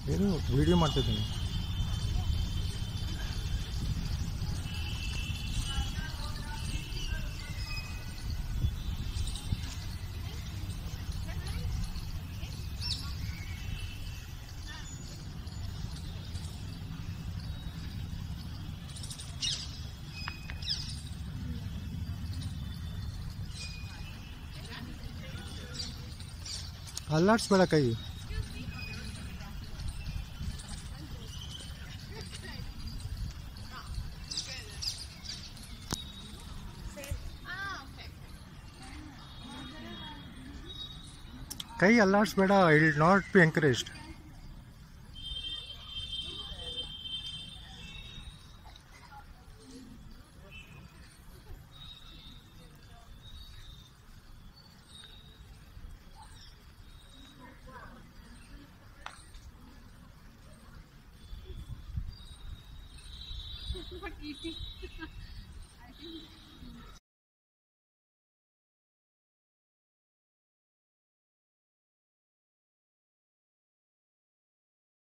ಏನು ವಿಡಿಯೋ ಮಾಡ್ತಿದ್ದೀನಿ ಅಲ್ಲಾಡ್ಸ್ಬೇಡ ಕೈ ಕೈ ಅಲ್ಲಾಡ್ಸ್ಬೇಡ I'll not be encouraged What eating? I think